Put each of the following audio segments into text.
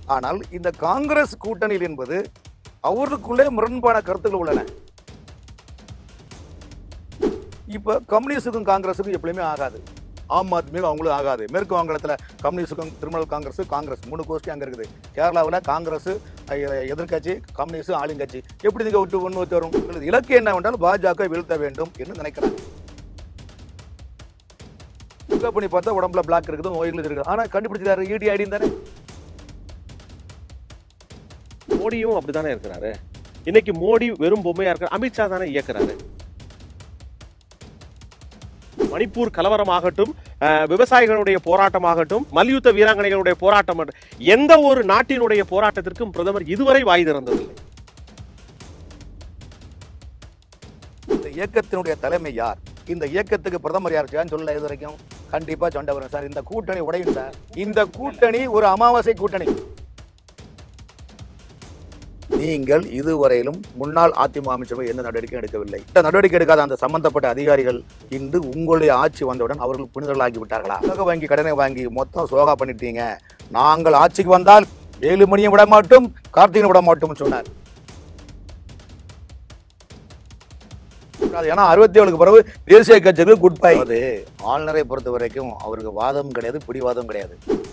ஆனால் இந்த காங்கிரஸ் கூட்டணியில் என்பது அவர்களுக்குள்ளே முரண்பான கருத்துக்கள் உள்ளன இப்ப கம்யூனிஸ்டுக்கும் காங்கிரஸுக்கும் எப்பயுமே ஆகாது ஆம் ஆத்மிக்கும் அவங்களும் ஆகாது மேற்கு வங்கத்தில் கம்யூனிஸ்டுக்கும் திரிணாமுல் காங்கிரஸ் காங்கிரஸ் மூணு கோஷ்டி அங்கே இருக்குது கேரளாவில் காங்கிரஸ் எதிர்க்கட்சி கம்யூனிஸ்ட் ஆளுங்கட்சி எப்படி நீங்க விட்டு ஒன்று வச்சு வரும் உங்களுக்கு இலக்கு என்ன என்றால் பாஜக வீழ்த்த வேண்டும் என்று நினைக்கிறாங்க செக் பண்ணி பார்த்தா உடம்புல பிளாக் இருக்குது நோய்கள் இருக்குது ஆனா கண்டுபிடிச்சாரு இடி ஐடி தானே மோடியும் அப்படித்தானே இருக்கிறாரு இன்னைக்கு மோடி வெறும் பொம்மையா இருக்காரு அமித்ஷா தானே இயக்குறாரு மணிப்பூர் கலவரமாகட்டும் அஹ், விவசாயிகளுடைய போராட்டமாகட்டும் மல்யுத்த வீராங்கனைகளுடைய போராட்டம் ஆகட்டும், எந்த ஒரு நாட்டினுடைய போராட்டத்திற்கும் பிரதமர் இதுவரை வாய் திறந்ததில்லை இந்த இயக்கத்தினுடைய தலைமை யார் இந்த இயக்கத்துக்கு பிரதமர் யார் சார்னு சொல்லல இது வரைக்கும் கண்டிப்பா சொன்ன வரும் சார் இந்த கூட்டணி உடையும் சார் இந்த கூட்டணி ஒரு அமாவாசை கூட்டணி நீங்கள் இதுவரையிலும் முன்னாள் அதிமுக அமைச்சர்கள் எந்த நடவடிக்கை எடுக்கவில்லை இந்த நடவடிக்கை எடுக்காத அந்த சம்பந்தப்பட்ட அதிகாரிகள் இன்று உங்களுடைய ஆட்சி வந்தவுடன் அவர்கள் புனிதர்களாகி விட்டார்களா உலக வங்கி கடனை வாங்கி மொத்தம் சோகா பண்ணிட்டீங்க நாங்கள் ஆட்சிக்கு வந்தால் ஏழு மணியை விட மாட்டோம் கார்த்திகை விட மாட்டோம்னு சொன்னார் அது ஏன்னா அறுபத்தி ஏழுக்கு பிறகு தேசிய கட்சிக்கு குட் பை அது ஆளுநரை பொறுத்த வரைக்கும் அவருக்கு வாதம் கிடையாது பிடிவாதம் கிடையாது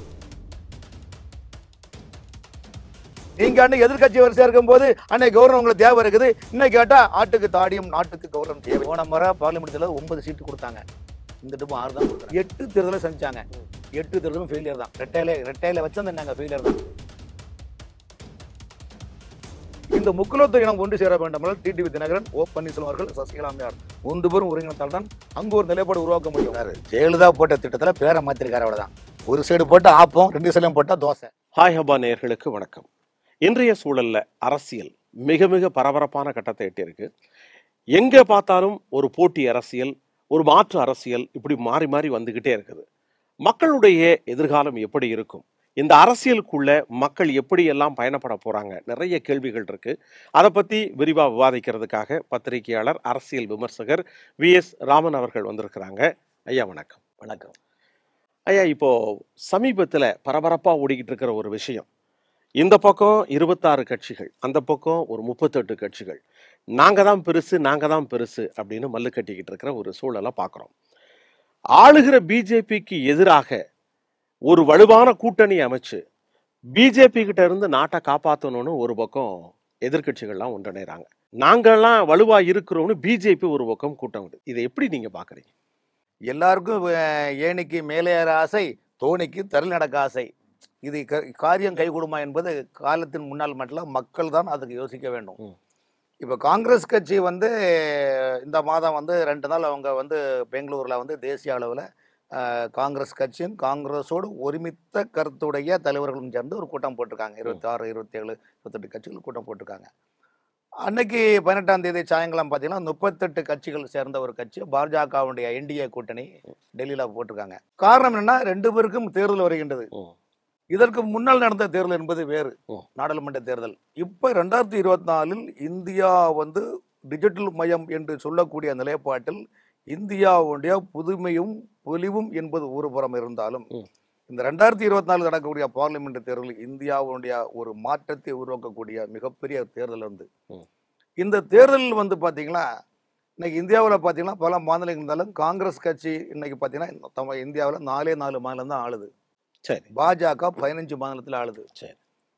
நீங்க அன்னைக்கு எதிர்கட்சி வரிசையா இருக்கும் போது அன்னைக்கு கௌரவம் உங்களுக்கு தேவை இருக்குது இன்னைக்கு கேட்டா ஆட்டுக்கு தாடியும் நாட்டுக்கு கௌரவம் தேவை போன முறை பார்லிமெண்ட்ல ஒன்பது சீட்டு கொடுத்தாங்க இந்த டைம் ஆறு தான் கொடுத்தாங்க எட்டு தேர்தலை செஞ்சாங்க எட்டு தேர்தலும் ஃபெயிலியர் தான் ரெட்டையில ரெட்டையில வச்சிருந்தாங்க ஃபெயிலியர் தான் இந்த முக்குலத்து இனம் ஒன்று சேர வேண்டுமானால் டிடிவி தினகரன் ஓ பன்னீர்செல்வம் அவர்கள் சசிகலா அம்மையார் மூன்று பேரும் ஒருங்கிணைத்தால் தான் அங்கு ஒரு நிலைப்பாடு உருவாக்க முடியும் ஜெயலலிதா போட்ட திட்டத்துல பேரை மாத்திருக்காரு அவ்வளவுதான் ஒரு சைடு போட்டா ஆப்பம் ரெண்டு சைடும் போட்டா தோசை ஹாய் ஹபா நேயர்களுக்கு வணக்கம் இன்றைய சூழல்ல அரசியல் மிக மிக பரபரப்பான கட்டத்தை எட்டியிருக்கு எங்க பார்த்தாலும் ஒரு போட்டி அரசியல் ஒரு மாற்று அரசியல் இப்படி மாறி மாறி வந்துகிட்டே இருக்குது மக்களுடைய எதிர்காலம் எப்படி இருக்கும் இந்த அரசியலுக்குள்ள மக்கள் எப்படி எல்லாம் பயணப்பட போறாங்க நிறைய கேள்விகள் இருக்கு அதை பத்தி விரிவா விவாதிக்கிறதுக்காக பத்திரிகையாளர் அரசியல் விமர்சகர் வி எஸ் ராமன் அவர்கள் வந்திருக்கிறாங்க ஐயா வணக்கம் வணக்கம் ஐயா இப்போ சமீபத்துல பரபரப்பா ஓடிக்கிட்டு இருக்கிற ஒரு விஷயம் இந்த பக்கம் இருபத்தாறு கட்சிகள் அந்த பக்கம் ஒரு முப்பத்தெட்டு கட்சிகள் நாங்க தான் பெருசு நாங்க தான் பெருசு அப்படின்னு மல்லு கட்டிக்கிட்டு இருக்கிற ஒரு சூழலை பார்க்குறோம் ஆளுகிற பிஜேபிக்கு எதிராக ஒரு வலுவான கூட்டணி அமைச்சு பிஜேபி கிட்ட இருந்து நாட்டை காப்பாற்றணும்னு ஒரு பக்கம் எதிர்க்கட்சிகள்லாம் ஒன்றிணைறாங்க நாங்கெல்லாம் வலுவா இருக்கிறோம்னு பிஜேபி ஒரு பக்கம் கூட்டம் விடுது இதை எப்படி நீங்க பாக்குறீங்க எல்லாருக்கும் அஹ், ஏணிக்கு மேலே ஏற ஆசை தோணிக்கு தரில் நடக்க ஆசை இது க- காரியம் கைகூடுமா என்பது காலத்தின் முன்னால் மட்டும் மக்கள் தான் அதுக்கு யோசிக்க வேண்டும் ம். இப்போ காங்கிரஸ் கட்சி வந்து இந்த மாதம் வந்து ரெண்டு நாள் அவங்க வந்து பெங்களூரில் வந்து தேசிய அளவில் காங்கிரஸ் கட்சியும் காங்கிரஸோடு ஒருமித்த கருத்துடைய தலைவர்களும் சேர்ந்து ஒரு கூட்டம் போட்டிருக்காங்க இருபத்தி ஆறு இருபத்தி ஏழு இருபத்தெட்டு கட்சிகள் கூட்டம் போட்டிருக்காங்க அன்னைக்கு பதினெட்டாம் தேதி சாயங்காலம் பார்த்தீங்கன்னா முப்பத்தெட்டு கட்சிகள் சேர்ந்த ஒரு கட்சி பாஜகவுடைய என்டிஏ கூட்டணி டெல்லியில் போட்டிருக்காங்க காரணம் என்னன்னா ரெண்டு பேருக்கும் தேர்தல் வருகின்றது ம். இதற்கு முன்னால் நடந்த தேர்தல் என்பது வேறு ம். நாடாளுமன்ற தேர்தல் இப்போ ரெண்டாயிரத்தி இருபத்தி நாலில் இந்தியா வந்து டிஜிட்டல் மயம் என்று சொல்லக்கூடிய நிலைப்பாட்டில் இந்தியாவுடைய புதுமையும் பொலிவும் என்பது ஒரு புறம் இருந்தாலும் ம். இந்த ரெண்டாயிரத்தி இருபத்தி நாலு நடக்கக்கூடிய பார்லிமெண்ட் தேர்தல் இந்தியாவுடைய ஒரு மாற்றத்தை உருவாக்கக்கூடிய மிகப்பெரிய தேர்தல் வந்து ம். இந்த தேர்தல் வந்து பார்த்தீங்கன்னா இன்னைக்கு இந்தியாவில் பார்த்தீங்கன்னா பல மாநிலங்கள் இருந்தாலும் காங்கிரஸ் கட்சி இன்னைக்கு பார்த்தீங்கன்னா நம்ம இந்தியாவில் நாலே நாலு மாநிலம் தான் ஆளுது சரி பாஜக பதினஞ்சு மாநிலத்தில் ஆளுது சரி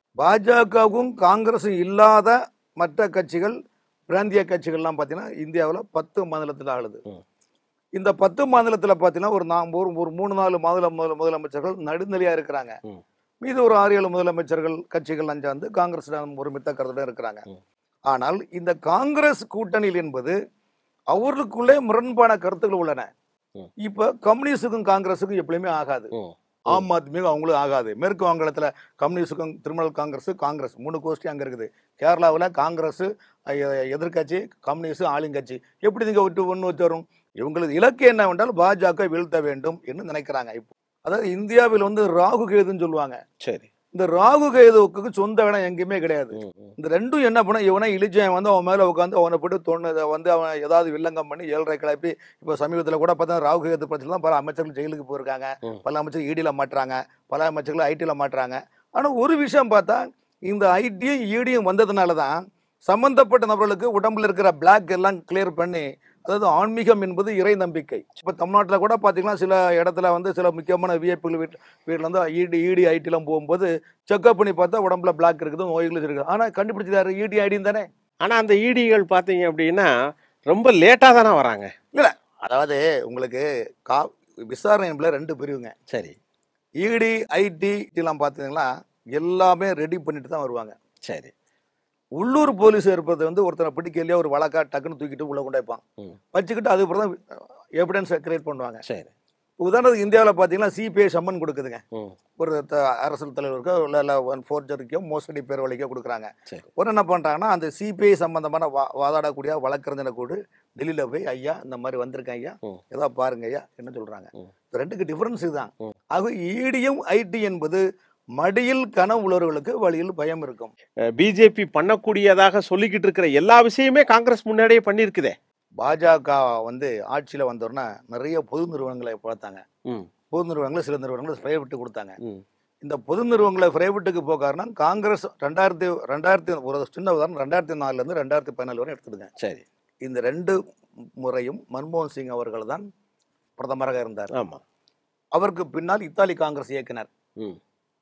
பாஜகவும் காங்கிரஸும் இல்லாத மற்ற கட்சிகள் பிராந்திய கட்சிகள்லாம் பார்த்தீங்கன்னா இந்தியாவில் பத்து மாநிலத்தில் ஆளுது ம். இந்த பத்து மாநிலத்தில் பார்த்தீங்கன்னா ஒரு நாம் ஒரு ஒரு மூணு நாலு மாநில முதல முதலமைச்சர்கள் நடுநிலையாக இருக்கிறாங்க ம். மீது ஒரு ஆறு ஏழு முதலமைச்சர்கள் கட்சிகள் அஞ்சாந்து காங்கிரஸ் ஒருமித்த கருத்துடன் இருக்கிறாங்க ம். ஆனால் இந்த காங்கிரஸ் கூட்டணியில் என்பது அவர்களுக்குள்ளே முரண்பான கருத்துக்கள் உள்ளன ம். இப்ப கம்யூனிஸ்டுக்கும் காங்கிரஸுக்கும் எப்பயுமே ஆகாது ம். ஆம் ஆத்மிக்கும் அவங்களும் ஆகாது மேற்கு வங்கத்தில் கம்யூனிஸ்டுக்கும் திரிணாமுல் காங்கிரஸ் காங்கிரஸ் மூணு கோஷ்டி அங்கே இருக்குது கேரளாவில் காங்கிரஸ் எதிர்க்கட்சி கம்யூனிஸ்ட் ஆளுங்கட்சி எப்படி நீங்க விட்டு ஒன்று வச்சு வரும் இவங்களது இலக்கு என்னவென்றால் பாஜக வீழ்த்த வேண்டும் என்று நினைக்கிறாங்க இப்போ அதாவது இந்தியாவில் வந்து ராகு கேதுன்னு சொல்லுவாங்க சரி இந்த ராகு கேதுவுக்கு சொந்த இடம் எங்கேயுமே கிடையாது ம், ம். இந்த ரெண்டும் என்ன பண்ண இவனை இழிச்சவன் வந்து அவன் மேலே உட்காந்து அவனை போட்டு தோணுதை வந்து அவன் ஏதாவது வில்லங்கம் பண்ணி ஏழரை கிளப்பி இப்போ சமீபத்தில் கூட பார்த்தா ராகு கேது பிரச்சனை தான் பல அமைச்சர்கள் ஜெயிலுக்கு போயிருக்காங்க ம். பல அமைச்சர்கள் இடியில் மாட்டுறாங்க பல அமைச்சர்கள் ஐடியில் மாட்டுறாங்க ஆனால் ஒரு விஷயம் பார்த்தா இந்த ஐடியும் ஈடியும் வந்ததுனால தான் சம்பந்தப்பட்ட நபர்களுக்கு உடம்புல இருக்கிற பிளாக் எல்லாம் கிளியர் பண்ணி அதாவது ஆன்மீகம் என்பது இறை நம்பிக்கை இப்போ தமிழ்நாட்டில் கூட பார்த்தீங்கன்னா சில இடத்துல வந்து சில முக்கியமான விஐபிகள் வீட்டு வீட்டில் வந்து இடி இடி ஐடிலாம் போகும்போது செக்அப் பண்ணி பார்த்தா உடம்புல பிளாக் இருக்குது நோய்கள் இருக்குது ஆனால் கண்டுபிடிச்சதாரு இடி ஐடியும் தானே ஆனா அந்த ஈடிகள் பாத்தீங்க அப்படின்னா ரொம்ப லேட்டா தானே வராங்க அதாவது உங்களுக்கு கா விசாரணை என்பதுல ரெண்டு பிரிவுங்க சரி இடி ஐடி இதெல்லாம் பார்த்தீங்கன்னா எல்லாமே ரெடி பண்ணிட்டு தான் வருவாங்க சரி உள்ளூர் போலீஸ் இருப்பது வந்து ஒருத்தனை பிடிக்கலையே ஒரு வழக்கா டக்குன்னு தூக்கிட்டு உள்ள கொண்டு வைப்பான் ம். வச்சுக்கிட்டு அதுக்கப்புறம் தான் எவிடன்ஸை கிரியேட் பண்ணுவாங்க சரி உதாரணத்துக்கு இந்தியாவில் பார்த்தீங்கன்னா சிபிஐ சம்மன் கொடுக்குதுங்க ம் ஒரு த- அரசியல் தலைவருக்கோ இல்லை இல்லை ஒன் ஃபோர்ஜருக்கோ மோசடி பேர் வழிக்கோ கொடுக்குறாங்க சரி உடனே என்ன பண்ணுறாங்கன்னா அந்த சிபிஐ சம்பந்தமான வா வாதாடக்கூடிய வழக்கறிஞரை கூட டெல்லியில் போய் ஐயா இந்த மாதிரி வந்திருக்கேன் ஐயா ம். ஏதோ பாருங்க ஐயா என்ன சொல்கிறாங்க ம். ரெண்டுக்கு டிஃபரன்ஸ் இதுதான் ம். ஆக ஈடியும் ஐடி என்பது மடியில் கனம் உள்ளவர்களுக்கு வழியில் பயம் இருக்கும் பிஜேபி பண்ணக்கூடியதாக சொல்லிக்கிட்டு இருக்கிற எல்லா விஷயமே காங்கிரஸ் முன்னாடியே பண்ணியிருக்குதே பாஜக வந்து ஆட்சியில் வந்தோடனே நிறைய பொது நிறுவனங்களை பார்த்தாங்க ம் பொது நிறுவனங்களை சில நிறுவனங்களை பிரைவேட்டு கொடுத்தாங்க ம் இந்த பொது நிறுவனங்களை பிரைவேட்டுக்கு போக காரணம் காங்கிரஸ் ரெண்டாயிரத்தி ரெண்டாயிரத்தி ஒரு சின்ன உதாரணம் ரெண்டாயிரத்தி நாலுலேருந்து ரெண்டாயிரத்தி பதினாலு வரை எடுத்துடுங்க சரி இந்த ரெண்டு முறையும் மன்மோகன் சிங் அவர்கள் தான் பிரதமராக இருந்தார் ஆமா அவருக்கு பின்னால் இத்தாலி காங்கிரஸ் இயக்கினார் ம்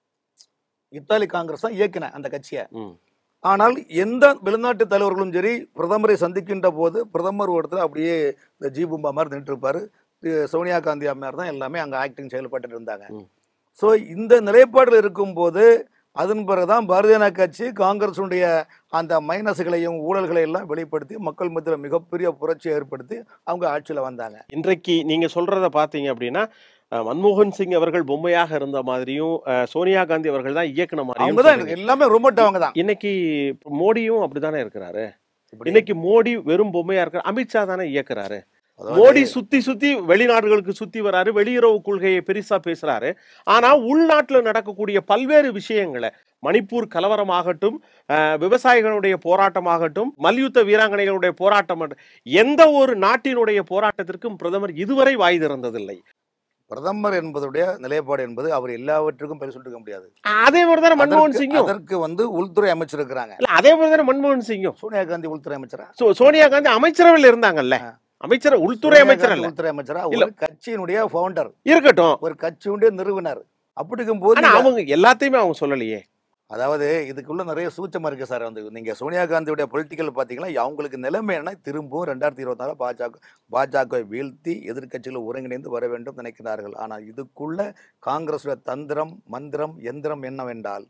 இத்தாலி காங்கிரஸ் தான் இயக்கின அந்த கட்சியை ம் ஆனால் எந்த வெளிநாட்டு தலைவர்களும் சரி பிரதமரை சந்திக்கின்ற போது பிரதமர் ஒருத்தர் அப்படியே இந்த ஜீபும்பா மாதிரி நின்று இருப்பாரு இது சோனியா காந்தி அம்மையார் தான் எல்லாமே அங்கே ஆக்டிங் செயல்பட்டு இருந்தாங்க ம். ஸோ இந்த நிலைப்பாடில் இருக்கும்போது அதன் பிறகுதான் பாரதிய ஜனதா கட்சி காங்கிரஸுடைய அந்த மைனஸ்களையும் ஊழல்களை எல்லாம் வெளிப்படுத்தி மக்கள் மத்தியில் மிகப்பெரிய புரட்சியை ஏற்படுத்தி அவங்க ஆட்சியில் வந்தாங்க இன்றைக்கு நீங்க சொல்றத பாத்தீங்க அப்படின்னா அஹ், மன்மோகன் சிங் அவர்கள் பொம்மையாக இருந்த மாதிரியும் அஹ், சோனியா காந்தி அவர்கள் தான் இயக்குன அவங்க மாதிரியும் தான் சொல்றீங்க. எல்லாமே ரொமோட் அவங்க தான் இன்னைக்கு மோடியும் அப்படிதானே இருக்கிறாரு இன்னைக்கு மோடி வெறும் பொம்மையா இருக்காரு அமித்ஷா தானே இயக்குறாரு மோடி சுத்தி சுத்தி வெளிநாடுகளுக்கு சுத்தி வராரு வெளியுறவு கொள்கையை பெருசா பேசுறாரு ஆனா உள்நாட்டுல நடக்கக்கூடிய பல்வேறு விஷயங்களை மணிப்பூர் கலவரமாகட்டும் அஹ், விவசாயிகளுடைய போராட்டமாகட்டும் மல்யுத்த வீராங்கனைகளுடைய போராட்டம் எந்த ஒரு நாட்டினுடைய போராட்டத்திற்கும் பிரதமர் இதுவரை வாய் திறந்ததில்லை பிரதமர் என்பதுடைய நிலைப்பாடு என்பது அவர் எல்லாவற்றுக்கும் பெரிய சொல்லிருக்க முடியாது அதே மாதிரிதானே மன்மோகன் அதற்கு- சிங்கும் அதற்கு வந்து உள்துறை அமைச்சர் இருக்கிறாங்க இல்ல அதே மாதிரிதானே மன்மோகன் சிங்கும் சோனியா காந்தி உள்துறை அமைச்சரா சோ சோனியா காந்தி அமைச்சரவையில் இருந்தாங்கல்ல ஆ. அமைச்சர் உள்துறை சோனியா அமைச்சர் காந்தி அல்ல உள்துறை அமைச்சரா இல்ல. ஒரு கட்சியினுடைய ஃபவுண்டர் இருக்கட்டும் ஒரு கட்சியுடைய நிறுவனர் அப்படி இருக்கும்போது ஆனா அவங்க எல்லாத்தையுமே அவங்க சொல்லலையே அதாவது இதுக்குள்ள நிறைய சூச்சமா இருக்கு சார் வந்து நீங்க சோனியா காந்தியுடைய பொலிட்டிக்கல் பாத்தீங்கன்னா அவங்களுக்கு நிலைமை என்ன திரும்பவும் ரெண்டாயிரத்தி இருபத்தி நாலு பாஜக பாஜகவை வீழ்த்தி எதிர்க்கட்சிகள் ஒருங்கிணைந்து வர வேண்டும் நினைக்கிறார்கள் ஆனால் இதுக்குள்ள காங்கிரஸுடைய தந்திரம் மந்திரம் எந்திரம் என்னவென்றால்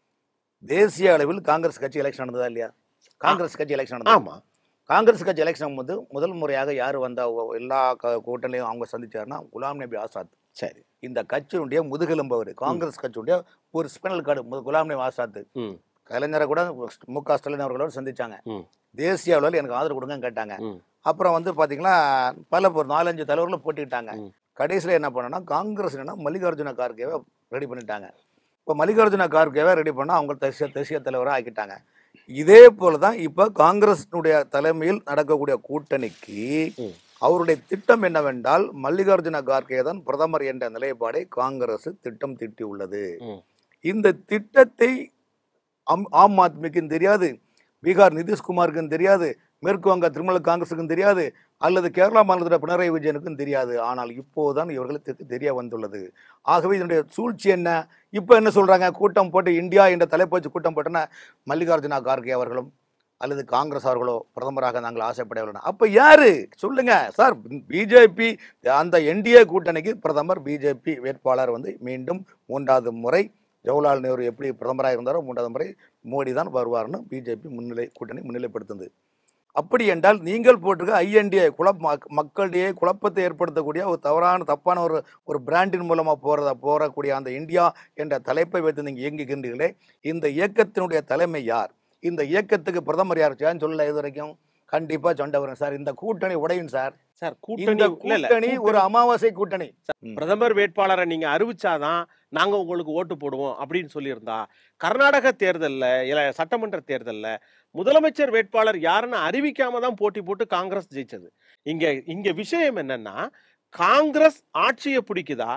தேசிய அளவில் காங்கிரஸ் கட்சி எலெக்ஷன் நடந்ததா இல்லையா காங்கிரஸ் கட்சி எலெக்ஷன் நடந்தது ஆமா காங்கிரஸ் கட்சி எலெக்ஷன் வந்து முதல் முறையாக யார் வந்தா ஒ- எல்லா க- கூட்டணியும் அவங்க சந்திச்சாருன்னா குலாம் நபி ஆசாத் சரி இந்த கட்சியினுடைய முதுகெலும்பு அவர் காங்கிரஸ் கட்சியுடைய ஒரு ஸ்பினல் கார்டு மு- குலாம் நபி ஆசாத் ம் கலைஞரை கூட மு க ஸ்டாலின் அவர்களோட சந்திச்சாங்க ம். தேசிய அளவில் எனக்கு ஆதரவு கொடுங்கன்னு கேட்டாங்க ம். அப்புறம் வந்து பார்த்தீங்கன்னா பல ஒரு நாலஞ்சு தலைவர்களும் போட்டிக்கிட்டாங்க ம். கடைசியில் என்ன பண்ணனா காங்கிரஸ் என்னன்னா மல்லிகார்ஜுன கார்கேவை ரெடி பண்ணிட்டாங்க இப்போ மல்லிகார்ஜுன கார்கேவை ரெடி பண்ணால் அவங்க தேசிய தேசிய தலைவராக ஆக்கிட்டாங்க இதே போல தான் இப்போ காங்கிரஸினுடைய தலைமையில் நடக்கக்கூடிய கூட்டணிக்கு ம். அவருடைய திட்டம் என்னவென்றால் மல்லிகார்ஜுன கார்கே தான் பிரதமர் என்ற நிலைப்பாடை காங்கிரஸ் திட்டம் தீட்டியுள்ளது ம். இந்த திட்டத்தை ஆம் ஆம் ஆத்மிக்கும் தெரியாது பீகார் நிதிஷ்குமாருக்கும் தெரியாது மேற்கு வங்க திரிணாமுல் காங்கிரஸுக்கும் தெரியாது அல்லது கேரளா மாநிலத்தில் பினராயி விஜயனுக்கும் தெரியாது ஆனால் இப்போதுதான் இவர்களுக்கு தெரிய வந்துள்ளது ஆகவே இதனுடைய சூழ்ச்சி என்ன இப்போ என்ன சொல்றாங்க கூட்டம் போட்டு இந்தியா என்ற தலைப்பு வச்சு கூட்டம் போட்டோன்னா மல்லிகார்ஜுனா கார்கே அவர்களும் அல்லது காங்கிரஸ் அவர்களோ பிரதமராக நாங்கள் ஆசைப்படவில்லை அப்போ யாரு சொல்லுங்க சார் பிஜேபி அந்த என்டிஏ கூட்டணிக்கு பிரதமர் பிஜேபி வேட்பாளர் வந்து மீண்டும் மூன்றாவது முறை ஜவஹர்லால் நேரு எப்படி பிரதமராக இருந்தாரோ மூன்றாவது முறை மோடி தான் வருவார்னு பிஜேபி முன்னிலை கூட்டணி முன்னிலைப்படுத்துது அப்படி என்றால் நீங்கள் போட்டிருக்க ஐஎன்டிஏ குழப்ப மக்- மக்களிடையே குழப்பத்தை ஏற்படுத்தக்கூடிய ஒரு தவறான தப்பான ஒரு ஒரு பிராண்டின் மூலமாக போகிறத போகக்கூடிய அந்த இந்தியா என்ற தலைப்பை வைத்து நீங்கள் இயங்குகின்றீர்களே இந்த இயக்கத்தினுடைய தலைமை யார் இந்த இயக்கத்துக்கு பிரதமர் யார் ஏன்னு சொல்லல இது வரைக்கும் கண்டிப்பா சொண்ட வரும் சார் இந்த கூட்டணி உடையும் சார் சார் இந்த கூட்டணி இல்ல இல்ல கூட்டணி ஒரு அமாவாசை கூட்டணி ம். பிரதமர் வேட்பாளரை நீங்க அறிவிச்சாதான் நாங்க உங்களுக்கு ஓட்டு போடுவோம் அப்படின்னு சொல்லியிருந்தா கர்நாடக தேர்தல்ல இல்ல சட்டமன்ற தேர்தல்ல முதலமைச்சர் வேட்பாளர் யாருன்னு அறிவிக்காம தான் போட்டி போட்டு காங்கிரஸ் ஜெயிச்சது இங்க இங்க விஷயம் என்னன்னா காங்கிரஸ் ஆட்சியை பிடிக்குதா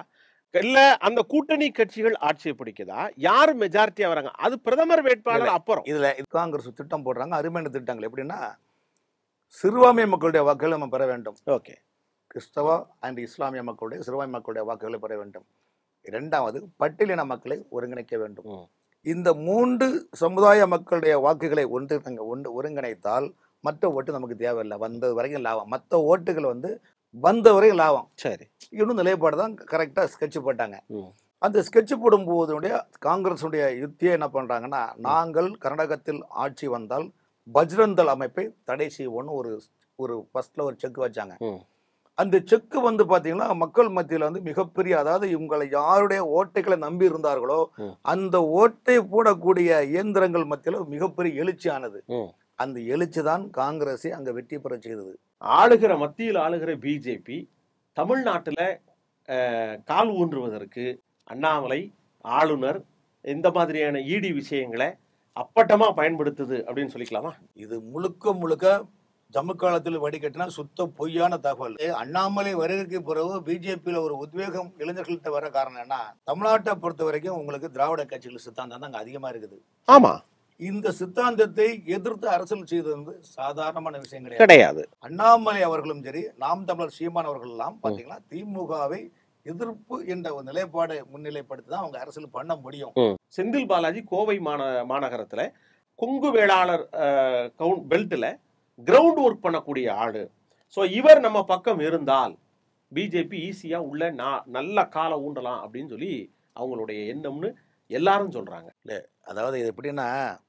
இல்ல அந்த கூட்டணி கட்சிகள் ஆட்சியை பிடிக்குதா யார் மெஜாரிட்டியா வராங்க அது பிரதமர் வேட்பாளர் அப்புறம் இதுல காங்கிரஸ் திட்டம் போடுறாங்க அருமையான திட்டங்கள் எப்படின்னா சிறுபான்மை மக்களுடைய வாக்குகளை நம்ம பெற வேண்டும் ஓகே கிறிஸ்தவ அண்ட் இஸ்லாமிய மக்களுடைய சிறுபான்மை மக்களுடைய வாக்குகளை பெற வேண்டும் இரண்டாவது பட்டியலின மக்களை ஒருங்கிணைக்க வேண்டும் ம். இந்த மூன்று சமுதாய மக்களுடைய வாக்குகளை ஒன்று ஒன்று ஒருங்கிணைத்தால் மற்ற ஓட்டு நமக்கு தேவையில்லை வந்தது வரைக்கும் லாபம் மற்ற ஓட்டுகள் வந்து வந்த வரைக்கும் லாபம் சரி இன்னும் நிலைப்பாடு தான் கரெக்டாக ஸ்கெட்ச் போட்டாங்க ம். அந்த ஸ்கெட்ச் போடும்போதுடைய காங்கிரஸுடைய யுத்தியை என்ன பண்ணுறாங்கன்னா நாங்கள் கர்நாடகத்தில் ஆட்சி வந்தால் பஜ்ரந்தல் அமைப்பை தடை செய்வோன்னு ஒரு ஒரு ஃபர்ஸ்ட்ல ஒரு செக் வச்சாங்க ம். அந்த செக்கு வந்து பார்த்தீங்கன்னா மக்கள் மத்தியில் வந்து மிகப்பெரிய அதாவது இவங்களை யாருடைய ஓட்டைகளை நம்பி இருந்தார்களோ ம். அந்த ஓட்டை போடக்கூடிய இயந்திரங்கள் மத்தியில் மிகப்பெரிய எழுச்சியானது ம். அந்த எழுச்சி தான் காங்கிரஸை அங்கே வெற்றி பெற செய்தது ஆளுகிற மத்தியில் ஆளுகிற பிஜேபி தமிழ்நாட்டுல அஹ், கால் ஊன்றுவதற்கு அண்ணாமலை ஆளுநர் இந்த மாதிரியான இடி விஷயங்களை அப்பட்டமா பயன்படுத்துது அப்படின்னு சொல்லிக்கலாமா இது முழுக்க முழுக்க ஜம்மு காலத்தில் வடிகட்டினா சுத்த பொய்யான தகவல் ஏ, அண்ணாமலை வருகைக்கு பிறகு பிஜேபியில் ஒரு உத்வேகம் இளைஞர்கள்ட்ட வர காரணம் என்ன தமிழ்நாட்டை பொறுத்த வரைக்கும் உங்களுக்கு திராவிட கட்சிகள் சித்தாந்தம் தான் அங்கே அதிகமாக இருக்குது ஆமா இந்த சித்தாந்தத்தை எதிர்த்து அரசியல் செய்தது வந்து சாதாரணமான விஷயம் கிடையாது கிடையாது அண்ணாமலை அவர்களும் சரி நாம் தமிழர் சீமான் அவர்கள் எல்லாம் பாத்தீங்கன்னா திமுகவை எதிர்ப்பு என்ற ஒரு நிலைப்பாடை முன்னிலைப்படுத்தி தான் அவங்க அரசியல் பண்ண முடியும் செந்தில் பாலாஜி கோவை மாந மாநகரத்துல கொங்கு வேளாளர் கவுண்ட் பெல்ட்ல கிரவுண்ட் ஒர்க் பண்ணக்கூடிய ஆளு ஸோ இவர் நம்ம பக்கம் இருந்தால் பிஜேபி ஈஸியா உள்ள நா- நல்ல காலை ஊண்டலாம் அப்படின்னு சொல்லி அவங்களுடைய எண்ணம்னு எல்லாரும் சொல்றாங்க அதாவது இது எப்படின்னா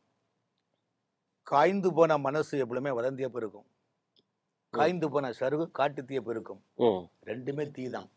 காய்ந்து போன மனசு எப்பவுமே வதந்திய பெருக்கும் காய்ந்து போன சருகு காட்டு தீய பெருக்கும் ரெண்டுமே தீ தான்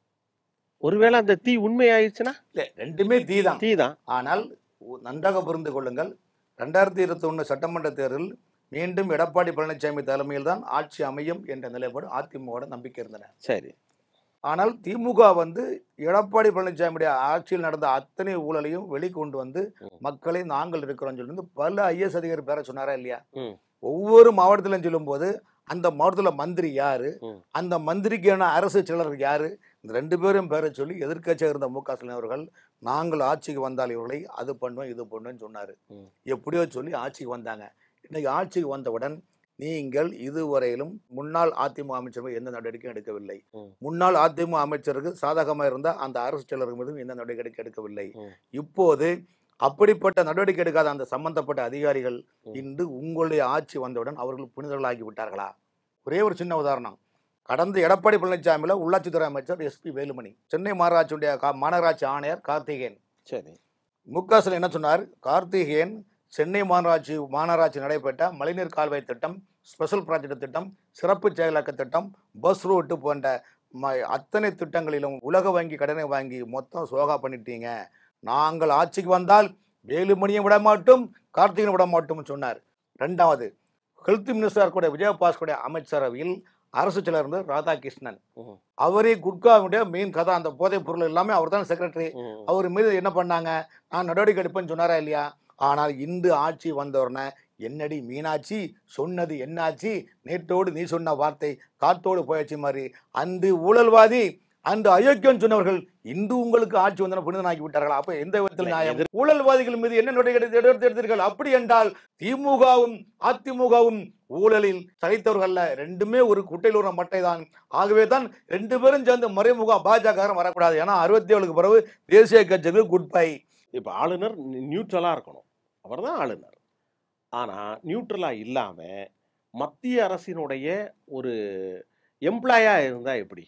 ஒருவேளை அந்த தீ உண்மையாயிருச்சுன்னா இல்ல ரெண்டுமே தீ தான் தீ தான் ஆனால் உ- நன்றாக புரிந்து கொள்ளுங்கள் ரெண்டாயிரத்தி இருபத்தி ஒன்று சட்டமன்ற தேர்தலில் மீண்டும் எடப்பாடி பழனிசாமி தலைமையில் தான் ஆட்சி அமையும் என்ற நிலைப்பாடு அதிமுகவோட நம்பிக்கை இருந்தன சரி ஆனால் திமுக வந்து எடப்பாடி பழனிசாமியுடைய ஆட்சியில் நடந்த அத்தனை ஊழலையும் வெளிக்கொண்டு வந்து ம். மக்களை நாங்கள் இருக்கிறோம்னு சொல்லி வந்து பல ஐஎஸ் அதிகாரி பேர சொன்னாரா இல்லையா ம். ஒவ்வொரு மாவட்டத்திலும் சொல்லும்போது அந்த மாவட்டத்தில் மந்திரி யாரு ம். அந்த மந்திரிக்கான அரசு செயலர் யாரு இந்த ரெண்டு பேரும் பேரை சொல்லி எதிர்க்கட்சியாக இருந்த மு க ஸ்டாலின் அவர்கள் நாங்கள் ஆட்சிக்கு வந்தால் இவர்களை அது பண்ணுவோம் இது பண்ணுவோம்னு சொன்னார் ம். எப்படியோ சொல்லி ஆட்சிக்கு வந்தாங்க இன்னைக்கு ஆட்சிக்கு வந்தவுடன் நீங்கள் இதுவரையிலும் முன்னாள் அதிமுக அமைச்சர்கள் எந்த நடவடிக்கையும் எடுக்கவில்லை ம். முன்னாள் அதிமுக அமைச்சருக்கு சாதகமாக இருந்த அந்த அரசு செயலர்கள் மீதும் எந்த நடவடிக்கை எடுக்கவில்லை ம். இப்போது அப்படிப்பட்ட நடவடிக்கை எடுக்காத அந்த சம்பந்தப்பட்ட அதிகாரிகள் ம். இன்று உங்களுடைய ஆட்சி வந்தவுடன் அவர்கள் புனிதர்களாகி விட்டார்களா ஒரே ஒரு சின்ன உதாரணம் கடந்த எடப்பாடி பழனிசாமியில் உள்ளாட்சித்துறை அமைச்சர் எஸ்பி வேலுமணி சென்னை மாநகராட்சியுடைய கா- மாநகராட்சி ஆணையர் கார்த்திகேயன் சரி மு க ஸ்டாலின் என்ன சொன்னார் கார்த்திகேயன் சென்னை மாநகராட்சி மாநகராட்சி நடைபெற்ற மழைநீர் கால்வாய் திட்டம் ஸ்பெஷல் ப்ராஜெக்ட் திட்டம் சிறப்பு செயலாக்க திட்டம் பஸ் ரூட்டு போன்ற ம அத்தனை திட்டங்களிலும் உலக வங்கி கடனை வாங்கி மொத்தம் சோகா பண்ணிட்டீங்க நாங்கள் ஆட்சிக்கு வந்தால் வேலுமணியும் விட மாட்டோம் கார்த்திகேயன் விட மாட்டோம்னு சொன்னார் ரெண்டாவது ஹெல்த் மினிஸ்டர் கூட விஜயபாஸ்கருடைய அமைச்சரவையில் அரசு செயலர் இருந்து ராதாகிருஷ்ணன் ம். அவரே குட்காவுடைய மெயின் கதை அந்த போதைப் பொருள் எல்லாமே அவர் தான் செக்ரட்டரி ம். அவர் மீது என்ன பண்ணாங்க நான் நடவடிக்கை எடுப்பேன்னு சொன்னாரா இல்லையா ஆனால் இன்று ஆட்சி வந்தவுடனே என்னடி மீனாட்சி சொன்னது என்னாச்சு நேற்றோடு நீ சொன்ன வார்த்தை காத்தோடு போயாச்சு மாதிரி அன்று ஊழல்வாதி அன்று அயோக்கியம் சொன்னவர்கள் இன்று உங்களுக்கு ஆட்சி வந்தன புனிதனாக்கி விட்டார்களா அப்ப எந்த விதத்தில் இல்ல, நியாயம் எதிர்- ஊழல்வாதிகள் மீது என்ன நடவடிக்கை எடுத்து- எடுத்து எடுத்தீர்கள் அப்படி என்றால் திமுகவும் அதிமுகவும் ஊழலில் சளைத்தவர்கள் ரெண்டுமே ஒரு குட்டையில் ஒரு மட்டை தான் ஆகவே தான் ரெண்டு பேரும் சேர்ந்து மறைமுக பாஜக வரக்கூடாது ஏன்னா அறுபத்தி ஏழுக்கு பிறகு தேசிய கட்சிக்கு குட் பை இப்போ ஆளுநர் நியூட்ரலா இருக்கணும் அவர்தான் ஆளுநர் ஆனா நியூட்ரலா இல்லாம மத்திய அரசினுடைய ஒரு எம்ப்ளாயா இருந்தா எப்படி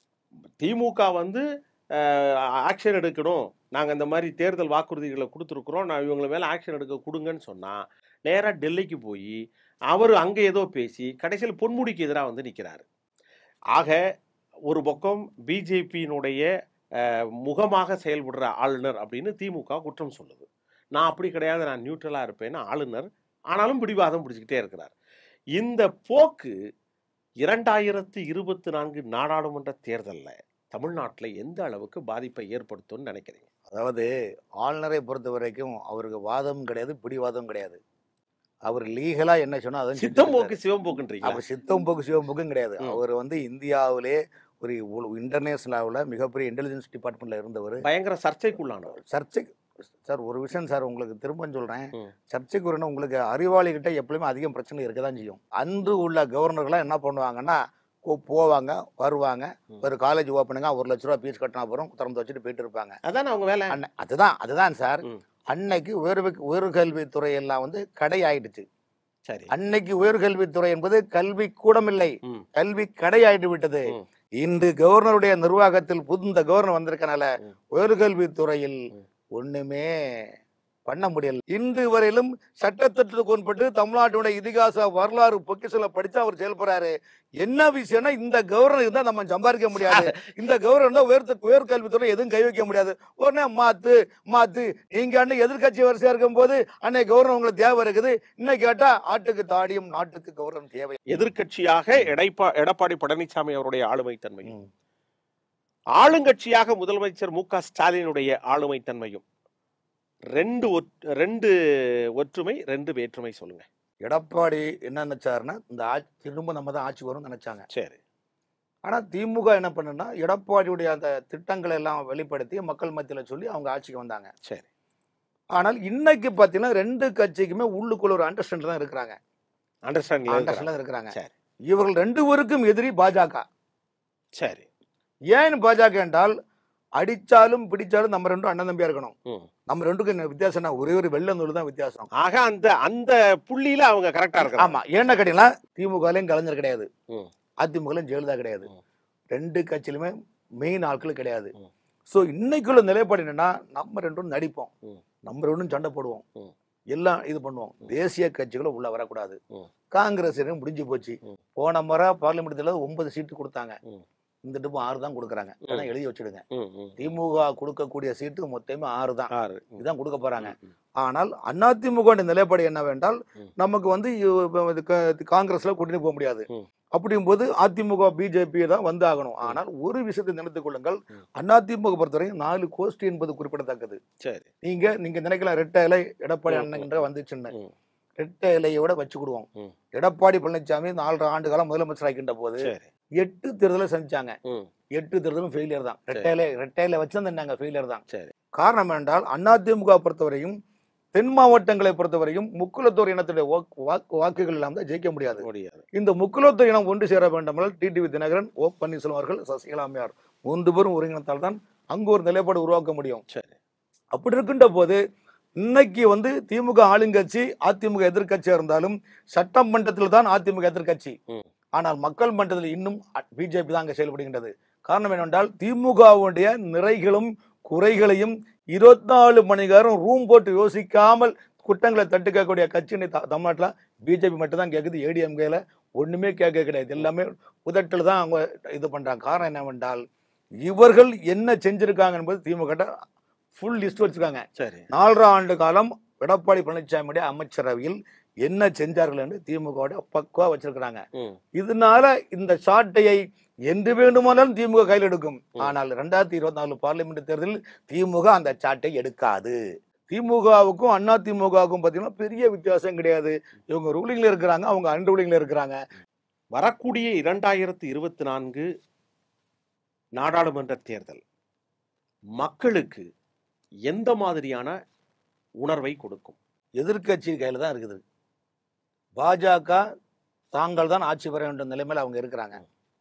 திமுக வந்து ஆக்ஷன் எடுக்கணும் நாங்கள் இந்த மாதிரி தேர்தல் வாக்குறுதிகளை கொடுத்துருக்குறோம் நான் இவங்க மேலே ஆக்ஷன் எடுக்க கொடுங்கன்னு சொன்னால் நேராக டெல்லிக்கு போய் அவர் அங்கே ஏதோ பேசி கடைசியில் பொன்முடிக்கு எதிராக வந்து நிற்கிறாரு ஆக ஒரு பக்கம் பிஜேபியினுடைய முகமாக செயல்படுற ஆளுநர் அப்படின்னு திமுக குற்றம் சொல்லுது நான் அப்படி கிடையாது நான் நியூட்ரலாக இருப்பேன்னு ஆளுநர் ஆனாலும் பிடிவாதம் பிடிச்சிக்கிட்டே இருக்கிறார் இந்த போக்கு இரண்டாயிரத்து இருபத்தி நான்கு நாடாளுமன்ற தேர்தலில் தமிழ்நாட்டில் எந்த அளவுக்கு பாதிப்பை ஏற்படுத்தும்னு நினைக்கிறீங்க அதாவது ஆளுநரை பொறுத்த வரைக்கும் அவருக்கு வாதம் கிடையாது பிடிவாதம் கிடையாது அவர் லீகலா என்ன சொன்னா அதான் சித்தம் போக்கு சிவம் போக்குன்றீங்க அவர் சித்தம் போக்கு சிவம் போக்கும் கிடையாது ம். அவர் வந்து இந்தியாவிலே ஒரு இன்டர்நேஷனல் லெவலில் மிகப்பெரிய இன்டெலிஜென்ஸ் டிபார்ட்மெண்ட்டில் இருந்தவர் பயங்கர சர்ச்சைக்குள்ளானவர் சர்ச்சை சார் ஒரு விஷயம் சார் உங்களுக்கு திரும்ப சொல்கிறேன் ம். சர்ச்சைக்கு வரணும் உங்களுக்கு அறிவாளிகிட்ட எப்பவுமே அதிகம் பிரச்சனை இருக்க தான் செய்யும் அன்று உள்ள கவர்னர்கள்லாம் என்ன பண்ணுவாங்கன்னா போ- போவாங்க வருவாங்க ம். ஒரு காலேஜ் ஓப்பனுங்க ஒரு லட்ச ரூபா ஃபீஸ் கட்டினா போகிறோம் திறந்து வச்சுட்டு போயிட்டு இருப்பாங்க அதானே அவங்க வேலை அன்னை அதுதான் அதுதான் சார் ம். அன்னைக்கு உயர்வு உயர்கல்வித்துறை எல்லாம் வந்து கடை ஆயிடுச்சு சரி அன்னைக்கு உயர்கல்வித்துறை என்பது கல்வி கூடமில்லை ம். கல்வி கடை ஆயிட்டு விட்டது ம். இன்று கவர்னருடைய நிர்வாகத்தில் புது இந்த கவர்னர் வந்திருக்கனால ம். உயர்கல்வித்துறையில் ம். ஒண்ணுமே பண்ண முடியல இன்று வரையிலும் சட்டத்திட்டத்துக்கு உட்பட்டு தமிழ்நாட்டுடைய இதிகாச வரலாறு பொக்கிஷல படிச்சு அவர் செயல்படுறாரு என்ன விஷயம்னா இந்த கவர்னர் இருந்தா நம்ம சம்பாதிக்க முடியாது இந்த கவர்னர் இருந்தா உயர்த்த உயர்கல்வித்துறை எதுவும் கை வைக்க முடியாது உடனே மாத்து மாத்து நீங்க அன்னைக்கு எதிர்க்கட்சி வரிசையா இருக்கும் போது அன்னைக்கு கவர்னர் உங்களுக்கு தேவை இருக்குது இன்னைக்கு கேட்டா ஆட்டுக்கு தாடியும் நாட்டுக்கு கவர்னர் தேவை எதிர்க்கட்சியாக எடைப்பா எடப்பாடி பழனிசாமி அவருடைய ஆளுமை தன்மையும் ம். ஆளுங்கட்சியாக முதலமைச்சர் மு க ஸ்டாலினுடைய ஆளுமை தன்மையும் ரெண்டு ஒற்- ரெண்டு ஒற்றுமை ரெண்டு வேற்றுமை சொல்லுங்க எடப்பாடி என்ன நினைச்சாருன்னா இந்த ஆட்சி திரும்ப நம்ம தான் ஆட்சி வரும்னு நினைச்சாங்க சரி ஆனா திமுக என்ன பண்ணுன்னா எடப்பாடியுடைய அந்த திட்டங்களை எல்லாம் வெளிப்படுத்தி மக்கள் மத்தியில சொல்லி அவங்க ஆட்சிக்கு வந்தாங்க சரி ஆனால் இன்னைக்கு பார்த்தீங்கன்னா ரெண்டு கட்சிக்குமே உள்ளுக்குள்ள ஒரு அண்டர்ஸ்டாண்ட் தான் இருக்கிறாங்க அண்டர்ஸ்டாண்டிங் அண்டர்ஸ்டாண்ட் இருக்கிறாங்க சரி. இவர்கள் ரெண்டு பேருக்கும் எதிரி பாஜக சரி ஏன் பாஜக என்றால் அடிச்சாலும் பிடிச்சாலும் நம்ம ரெண்டும் அண்ணன் தம்பியா இருக்கணும் ம். நம்ம ரெண்டுக்கும் என்ன வித்தியாசம் என்ன? ஒரே ஒரு வெள்ள நூல் தான் வித்தியாசம் ஆக அந்த அந்த புள்ளியில அவங்க கரெக்டா இருக்காங்க ஆமா என்ன கேட்டீங்கன்னா திமுகலையும் கலைஞர் கிடையாது ம். அதிமுகலையும் ஜெயலலிதா கிடையாது ம். ரெண்டு கட்சியிலுமே மெயின் ஆட்கள் கிடையாது ம். ஸோ இன்னைக்குள்ள நிலைப்பாடு என்னன்னா நம்ம ரெண்டும் நடிப்போம் ம். நம்ம ரெண்டும் சண்டை போடுவோம் ம். எல்லாம் இது பண்ணுவோம் தேசிய கட்சிகளும் உள்ள வரக்கூடாது ம். காங்கிரஸ் எனக்கு முடிஞ்சு போச்சு ம். போன முறை பார்லிமெண்ட் தேர்தலில் ஒன்பது சீட்டு கொடுத்தாங்க ம். இந்த டிப்பு ஆறு தான் கொடுக்குறாங்க ஏன்னா எழுதி வச்சுடுங்க ம், ம். திமுக கொடுக்கக்கூடிய சீட்டு மொத்தமே ஆறு தான் ஆறு ம், இதுதான் கொடுக்க போறாங்க ம், ஆனால் அதிமுக நிலைப்பாடு என்னவென்றால் ம். நமக்கு வந்து இவ- இப்ப இது க- காங்கிரஸ்ல கூட்டணி போக முடியாது ம். அப்படிங்கும்போது அதிமுக பிஜேபி தான் வந்து ஆகணும் ஆனால் ஒரு விஷயத்தை நினைத்துக் கொள்ளுங்கள் ம். அதிமுக பொறுத்தவரைக்கும் நாலு கோஷ்டி என்பது குறிப்பிடத்தக்கது சரி நீங்க நீங்க நினைக்கலாம் ரெட்டை இலை எடப்பாடி ம், அண்ணன் வந்துச்சுன்னு ம், ரெட்டை இலையோட வச்சுக்கிடுவோம் ம். எடப்பாடி பழனிசாமி நாலரை ஆண்டு காலம் முதலமைச்சர் ஆகின்ற போது சரி எட்டு தேர்தலை சந்திச்சாங்க ம், எட்டு தேர்தலும் ஃபெயிலியர் தான் ரெட்டையில ரெட்டையில வச்சிருந்தாங்க ஃபெயிலியர் தான் சரி காரணம் என்றால் அதிமுக பொறுத்தவரையும் தென் மாவட்டங்களை பொறுத்தவரையும் முக்குலத்தோர் இனத்துடைய வாக்கு- வாக்கு- வாக்குகள் இல்லாமல் தான் ஜெயிக்க முடியாது முடியாது இந்த முக்குலத்தோர் இனம் ஒன்று சேர வேண்டுமானால் டிடிவி தினகரன் ஓ பன்னீர்செல்வம் அவர்கள் சசிகலா அம்மையார் மூன்று பேரும் ஒருங்கிணைத்தால் தான் அங்கு ஒரு நிலைப்பாடு உருவாக்க முடியும் சரி அப்படி இருக்கின்ற போது இன்னைக்கு வந்து திமுக ஆளுங்கட்சி அதிமுக எதிர்க்கட்சியா இருந்தாலும் சட்டமன்றத்தில் தான் அதிமுக எதிர்க்கட்சி ம். ஆனால் மக்கள் மன்றத்தில் இன்னும் பிஜேபி தான் அங்கே செயல்படுகின்றது காரணம் என்னவென்றால் திமுகவுடைய நிறைகளும் குறைகளையும் இருபத்தி நாலு மணி நேரம் ரூம் போட்டு யோசிக்காமல் குற்றங்களை தட்டுக்கக்கூடிய கட்சி தமிழ்நாட்டில் பிஜேபி மட்டும் தான் கேட்குது ஏடிஎம்கேல ஒண்ணுமே கேட்க கிடையாது எல்லாமே உதட்டில் தான் அவங்க இது பண்றாங்க காரணம் என்னவென்றால் இவர்கள் என்ன செஞ்சிருக்காங்க என்பது திமுக ஃபுல் லிஸ்ட் வச்சிருக்காங்க சரி நாலரை ஆண்டு காலம் எடப்பாடி பழனிசாமியுடைய அமைச்சரவையில் என்ன செஞ்சார்கள் என்று திமுக பக்குவா வச்சிருக்கிறாங்க ம், இதனால இந்த சாட்டையை என்று வேண்டுமானாலும் திமுக கையில் எடுக்கும் ஆனால் ரெண்டாயிரத்தி இருபத்தி நாலு பார்லிமெண்ட் தேர்தலில் திமுக அந்த சாட்டை எடுக்காது திமுகவுக்கும் அண்ணா திமுகவுக்கும் பார்த்தீங்கன்னா பெரிய வித்தியாசம் கிடையாது இவங்க ரூலிங்ல இருக்கிறாங்க அவங்க அன்ரூலிங்ல இருக்கிறாங்க வரக்கூடிய இரண்டாயிரத்து இருபத்தி நான்கு நாடாளுமன்ற தேர்தல் மக்களுக்கு எந்த மாதிரியான உணர்வை கொடுக்கும் எதிர்க்கட்சி கையில தான் இருக்குது பாஜக தாங்கள் தான் ஆட்சி பெற வேண்டும் நிலைமையில அவங்க இருக்கிறாங்க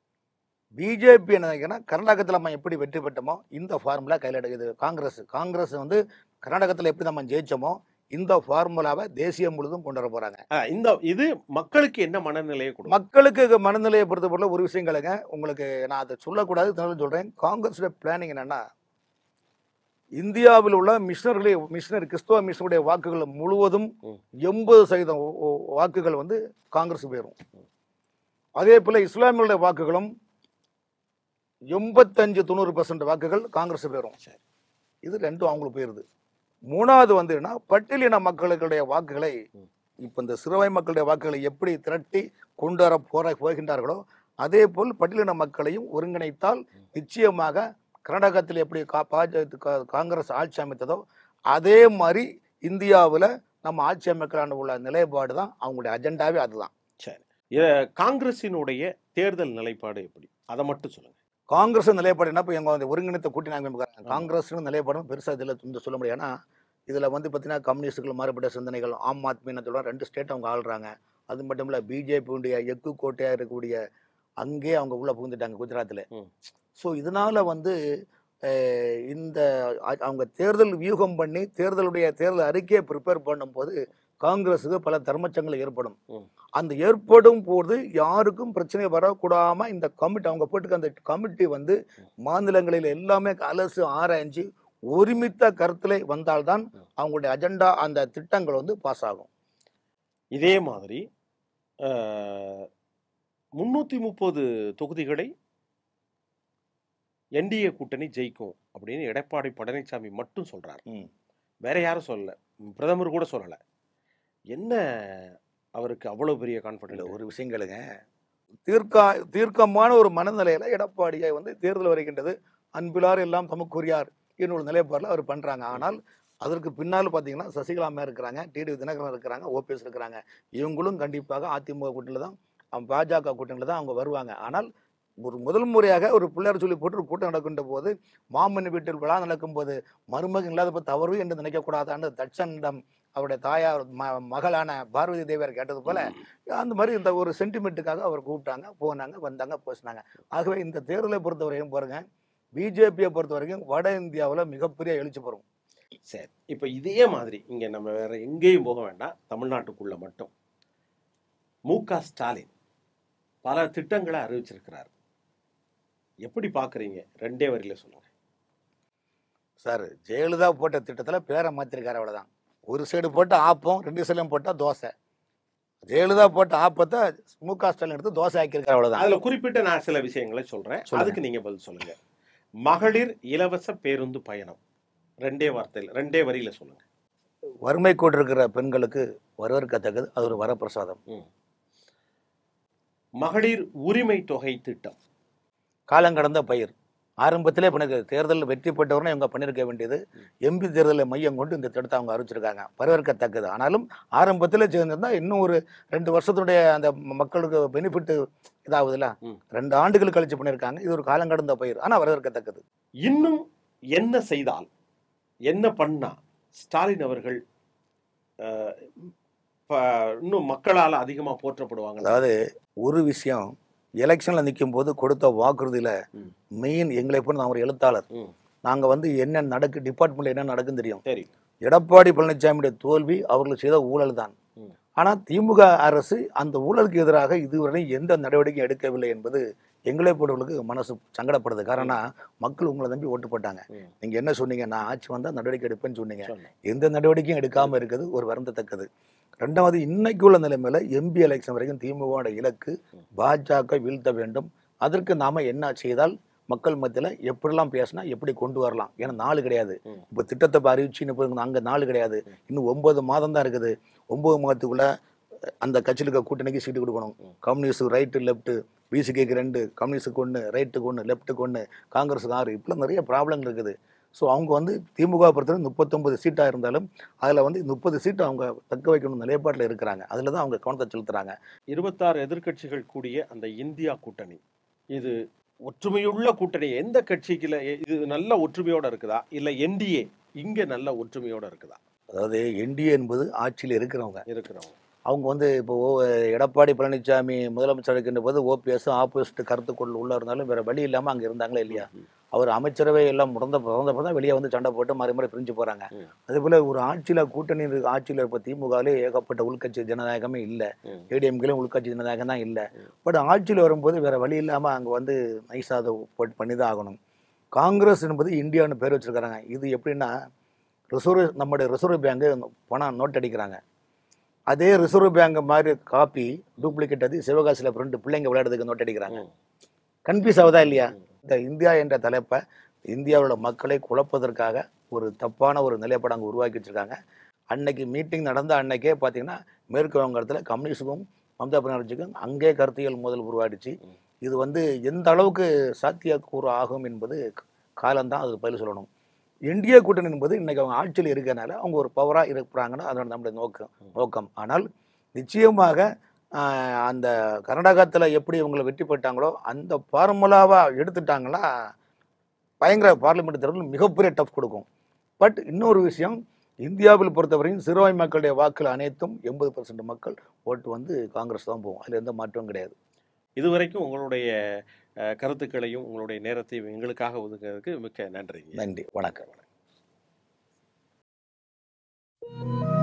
பிஜேபி என்ன நினைக்கிறேன்னா கர்நாடகத்தில் நம்ம எப்படி வெற்றி பெற்றோமோ இந்த ஃபார்முலா கையில் எடுக்குது காங்கிரஸ் காங்கிரஸ் வந்து கர்நாடகத்தில் எப்படி நம்ம ஜெயிச்சோமோ இந்த ஃபார்முலாவை தேசியம் முழுதும் கொண்டு வர போறாங்க அஹ், இந்த இது மக்களுக்கு என்ன மனநிலையை கொடுக்கும் மக்களுக்கு மனநிலையை பொறுத்தவரை ஒரு விஷயங்களுங்க உங்களுக்கு நான் அதை சொல்லக்கூடாது தகவல் சொல்றேன் காங்கிரஸுடைய பிளானிங் என்னன்னா இந்தியாவில் உள்ள மிஷினர்களே மிஷினர் கிறிஸ்தவ மிஷினருடைய வாக்குகள் முழுவதும் ம். எண்பது சதவீதம் ஓ- ஓ- வாக்குகள் வந்து காங்கிரஸ் போயிடும் அதே போல இஸ்லாமியர்களுடைய வாக்குகளும் எண்பத்தஞ்சு தொண்ணூறு பர்சன்ட் வாக்குகள் காங்கிரஸ் போயிடும் சரி. இது ரெண்டும் அவங்களுக்கு போயிருது மூணாவது வந்துன்னா பட்டியலின மக்களுடைய வாக்குகளை ம். இப்போ இந்த சிறுவை மக்களுடைய வாக்குகளை எப்படி திரட்டி கொண்டு வர போற போகின்றார்களோ அதே போல் பட்டியலின மக்களையும் ஒருங்கிணைத்தால் நிச்சயமாக கர்நாடகத்தில் எப்படி கா- பாஜ கா- காங்கிரஸ் ஆட்சி அமைத்ததோ அதே மாதிரி இந்தியாவில் நம்ம ஆட்சி அமைக்கலான்னு உள்ள நிலைப்பாடு தான் அவங்களுடைய அஜெண்டாவே அதுதான் சரி இத- காங்கிரசினுடைய தேர்தல் நிலைப்பாடு எப்படி அதை மட்டும் சொல்லுங்க காங்கிரஸ் நிலைப்பாடு என்ன இப்போ எங்க வந்து ஒருங்கிணைத்த கூட்டணி அமைப்பு காங்கிரஸ் நிலைப்பாடும் பெருசா இதுல வந்து சொல்ல முடியாது ஏன்னா இதுல வந்து பார்த்தீங்கன்னா கம்யூனிஸ்டுகள் மாறுபட்ட சிந்தனைகள் ஆம் ஆத்மின்னு சொல்லுவாங்க ரெண்டு ஸ்டேட் அவங்க ஆள்றாங்க அது மட்டும் இல்ல பிஜேபியுடைய எக்கு கோட்டையா இருக்கக்கூடிய அங்கே அவங்க உள்ள புகுந்துட்டாங்க குஜராத்தில் ம். ஸோ இதனால வந்து அஹ், இந்த அ- அவங்க தேர்தல் வியூகம் பண்ணி தேர்தலுடைய தேர்தல் அறிக்கையை ப்ரிப்பேர் பண்ணும்போது காங்கிரஸுக்கு பல தர்மச்சங்கள் ஏற்படும் ம். அந்த ஏற்படும் போது யாருக்கும் பிரச்சனை வரக்கூடாம இந்த கமிட்டி அவங்க போட்டுக்க அந்த கமிட்டி வந்து மாநிலங்களில் எல்லாமே அலசு ஆராய்ஞ்சு ஒருமித்த கருத்துல வந்தால்தான் ம். அவங்களுடைய அஜெண்டா அந்த திட்டங்கள் வந்து பாஸ் ஆகும் இதே மாதிரி முன்னூற்றி முப்பது தொகுதிகளை என்டிஏ கூட்டணி ஜெயிக்கும் அப்படின்னு எடப்பாடி பழனிசாமி மட்டும் சொல்றாரு ம். வேற யாரும் சொல்லல பிரதமர் கூட சொல்லல என்ன அவருக்கு அவ்வளவு பெரிய இல்ல கான்ஃபிடன்ட் ஒரு விஷயம் கேளுங்க தீர்க்கா தீர்க்கமான ஒரு மனநிலையில எடப்பாடியை வந்து தேர்தல் வருகின்றது அன்பிலார் எல்லாம் தமக்குரியார் என்னோட நிலைப்பாடுல அவர் பண்றாங்க ஆனால் அதற்கு பின்னால் பார்த்தீங்கன்னா சசிகலா அம்மா இருக்கிறாங்க டிடி தினகரன் இருக்கிறாங்க ஓபிஎஸ் இருக்கிறாங்க இவங்களும் கண்டிப்பாக அதிமுக கூட்டணியில் தான் அவங்க பாஜக கூட்டணியில் தான் அவங்க வருவாங்க ஆனால் ஒரு முதல் முறையாக ஒரு பிள்ளையார் சொல்லி போட்டு ஒரு கூட்டம் நடக்கின்ற போது மாமன் வீட்டில் விழா நடக்கும் போது மருமகன் இல்லாத போது தவறு என்று நினைக்கக்கூடாதான்னு தட்சனிடம் அவருடைய தாயார் ம மகளான பார்வதி தேவியார் கேட்டது போல அந்த மாதிரி இந்த ஒரு சென்டிமெண்ட்டுக்காக அவர் கூப்பிட்டாங்க போனாங்க வந்தாங்க பேசினாங்க ஆகவே இந்த தேர்தலை பொறுத்த வரைக்கும் பாருங்க பிஜேபியை பொறுத்த வரைக்கும் வட இந்தியாவில் மிகப்பெரிய எழுச்சி பெறும் சரி இப்போ இதே மாதிரி இங்க நம்ம வேற எங்கேயும் போக வேண்டாம் தமிழ்நாட்டுக்குள்ள மட்டும் மு க ஸ்டாலின் பல திட்டங்களை அறிவிச்சிருக்கிறார் எப்படி பாக்குறீங்க ரெண்டே வரியில சொல்லுங்க சார் ஜெயலலிதா போட்ட திட்டத்தில் பேரை மாற்றிருக்காரு அவ்வளோதான் ஒரு சைடு போட்டு ஆப்பம் ரெண்டு சைடும் போட்டால் தோசை ஜெயலலிதா போட்ட ஆப்பத்தை மு க ஸ்டாலின் எடுத்து தோசை ஆக்கியிருக்காரு அவ்வளோதான் அதுல குறிப்பிட்ட நான் சில விஷயங்களை சொல்றேன் சொல்லுங்க. அதுக்கு நீங்க பதில் சொல்லுங்க மகளிர் இலவச பேருந்து பயணம் ரெண்டே வார்த்தையில் ரெண்டே வரியில சொல்லுங்க வறுமை கோடு இருக்கிற பெண்களுக்கு வரவேற்கத்தக்கது அது ஒரு வரப்பிரசாதம் மகளிர் உரிமை தொகை திட்டம் காலங்கடந்த பயிர் ஆரம்பத்திலே இப்போ எனக்கு தேர்தலில் வெற்றி பெற்றவர்கள் இவங்க பண்ணியிருக்க வேண்டியது எம்பி தேர்தலை மையம் கொண்டு இந்த திட்டத்தை அவங்க அறிவிச்சிருக்காங்க வரவேற்கத்தக்கது ஆனாலும் ஆரம்பத்தில் சேர்ந்திருந்தா இன்னும் ஒரு ரெண்டு வருஷத்துடைய அந்த ம- மக்களுக்கு பெனிஃபிட் இதாகுதுல்ல ம். ரெண்டு ஆண்டுகள் கழிச்சு பண்ணியிருக்காங்க இது ஒரு காலங்கடந்த பயிர் ஆனால் வரவேற்கத்தக்கது இன்னும் என்ன செய்தால் என்ன பண்ணா ஸ்டாலின் அவர்கள் அஹ், ப- இன்னும் மக்களால் அதிகமா போற்றப்படுவாங்க அதாவது ஒரு விஷயம் எலெக்ஷனில் நிற்கும் போது கொடுத்த வாக்குறுதியில் ம். மெயின் எங்களை போல நான் ஒரு எழுத்தாளர் ம். நாங்கள் வந்து என்ன நடக்கு டிபார்ட்மெண்ட்டில் என்ன நடக்குன்னு தெரியும் சரி எடப்பாடி பழனிசாமியுடைய தோல்வி அவர்கள் செய்த ஊழல் தான் ம். ஆனால் திமுக அரசு அந்த ஊழலுக்கு எதிராக இதுவரை எந்த நடவடிக்கையும் எடுக்கவில்லை என்பது எங்களை போன்றவர்களுக்கு மனசு சங்கடப்படுது காரணம் மக்கள் உங்களை நம்பி ஓட்டு போட்டாங்க ம். நீங்க என்ன சொன்னீங்க நான் ஆட்சி வந்தால் நடவடிக்கை எடுப்பேன்னு சொன்னீங்க சொன்னேன். எந்த நடவடிக்கையும் எடுக்காம இருக்குது ஒரு வருந்தத்தக்கது ரெண்டாவது இன்னைக்கு உள்ள நிலைமையில எம்பி எலெக்ஷன் வரைக்கும் திமுகவோட இலக்கு ம். பாஜக வீழ்த்த வேண்டும் அதற்கு நாம என்ன செய்தால் மக்கள் மத்தியில எப்படிலாம் பேசினா எப்படி கொண்டு வரலாம் ஏன்னா நாள் கிடையாது ம். இப்போ திட்டத்தை இப்ப அறிவிச்சுன்னு போய் அங்க நாள் கிடையாது இன்னும் ஒன்பது மாதம் தான் இருக்குது ஒன்பது மாதத்துக்குள்ள அஹ், அந்த கட்சியில் இருக்க கூட்டணிக்கு சீட்டு கொடுக்கணும் ம். கம்யூனிஸ்ட் ரைட்டு லெஃப்ட் பிசிகேக்கு ரெண்டு கம்யூனிஸ்டுக்கு ஒன்று ரைட்டுக்கு ஒன்று லெஃப்ட்டுக்கு ஒன்று காங்கிரஸுக்கு ஆறு இப்படிலாம் நிறைய ப்ராப்ளம் இருக்குது ஸோ அவங்க வந்து திமுக பொறுத்தவரை முப்பத்தொன்பது சீட்டாக இருந்தாலும் அதில் வந்து முப்பது சீட்டு அவங்க தக்க வைக்கணும் நிலைப்பாட்டில் இருக்கிறாங்க அதில் தான் அவங்க கவனத்தை செலுத்துறாங்க இருபத்தாறு எதிர்க்கட்சிகள் கூடிய அந்த இந்தியா கூட்டணி இது ஒற்றுமையுள்ள கூட்டணி எந்த கட்சிக்குல இது நல்ல ஒற்றுமையோட இருக்குதா இல்ல என்டிஏ இங்க நல்ல ஒற்றுமையோட இருக்குதா அதாவது என்டிஏ என்பது ஆட்சியில் இருக்கிறவங்க இருக்கிறவங்க அவங்க வந்து இப்போ ஓ- எடப்பாடி பழனிசாமி முதலமைச்சர் இருக்கின்ற போது ஓபிஎஸ் ஆப்போசிட் கருத்துக்குள் உள்ள இருந்தாலும் வேற வழி இல்லாமல் அங்கே இருந்தாங்களே இல்லையா ம். அவர் அமைச்சரவை எல்லாம் முடந்த பிறந்தப்போ தான் வெளியே வந்து சண்டை போட்டு மாறி மாறி பிரிஞ்சு போகிறாங்க ம். அதே போல் ஒரு ஆட்சியில் கூட்டணி இருக்கு- ஆட்சியில் இப்போ திமுகவிலே ஏகப்பட்ட உள்கட்சி ஜனநாயகமே இல்லை ம். ஏடிஎம்கேலையும் உள்கட்சி ஜனநாயகம் தான் இல்லை ம். பட் ஆட்சியில் வரும்போது வேற வழி இல்லாமல் அங்கே வந்து நைஸாக அதை போட்டு பண்ணி தான் ஆகணும் காங்கிரஸ் என்பது இந்தியான்னு பேர் வச்சிருக்காங்க இது எப்படின்னா ரிசர்வ் நம்முடைய ரிசர்வ் பேங்கு பணம் நோட் அடிக்கிறாங்க அதே ரிசர்வ் பேங்க் மாதிரி காப்பி டூப்ளிகேட் அது சிவகாசியில் ரெண்டு பிள்ளைங்க விளையாடுறதுக்கு நோட் அடிக்கிறாங்க ம். கன்ஃபியூஸ் ஆகுதா இல்லையா ம். இந்த இந்தியா என்ற தலைப்பை இந்தியாவோட மக்களை குழப்பதற்காக ஒரு தப்பான ஒரு நிலைப்பாடு அங்கே உருவாக்கி வச்சிருக்காங்க அன்னைக்கு மீட்டிங் நடந்த அன்னைக்கே பார்த்தீங்கன்னா மேற்கு வங்கத்தில் கம்யூனிஸ்டுக்கும் மம்தா பானர்ஜிக்கும் அங்கே கருத்தியல் முதல் உருவாடிச்சு ம். இது வந்து எந்த அளவுக்கு சாத்தியக்கூறு ஆகும் என்பது காலம்தான் அது பதில் சொல்லணும் என்டிஏ கூட்டணி என்பது இன்னைக்கு அவங்க ஆட்சியில் இருக்கிறனால அவங்க ஒரு பவராக இருக்கிறாங்கன்னு அதோட நம்முடைய நோக்கம் ம். நோக்கம் ஆனால் நிச்சயமாக ஆஹ் அந்த கர்நாடகத்தில் எப்படி இவங்களை வெற்றி பெற்றாங்களோ அந்த ஃபார்முலாவாக எடுத்துட்டாங்கன்னா பயங்கர பார்லிமெண்ட் தேர்தல் மிகப்பெரிய டஃப் கொடுக்கும் பட் இன்னொரு விஷயம் இந்தியாவில் பொறுத்தவரையும் சிறுபான்மை மக்களுடைய வாக்குகள் அனைத்தும் எண்பது பர்சன்ட் மக்கள் ஓட்டு வந்து காங்கிரஸ் தான் போகும் அதில் எந்த மாற்றமும் கிடையாது இதுவரைக்கும் உங்களுடைய அஹ், கருத்துக்களையும் உங்களுடைய நேரத்தையும் எங்களுக்காக ஒதுக்குறதுக்கு மிக்க நன்றிங்க நன்றி வணக்கம்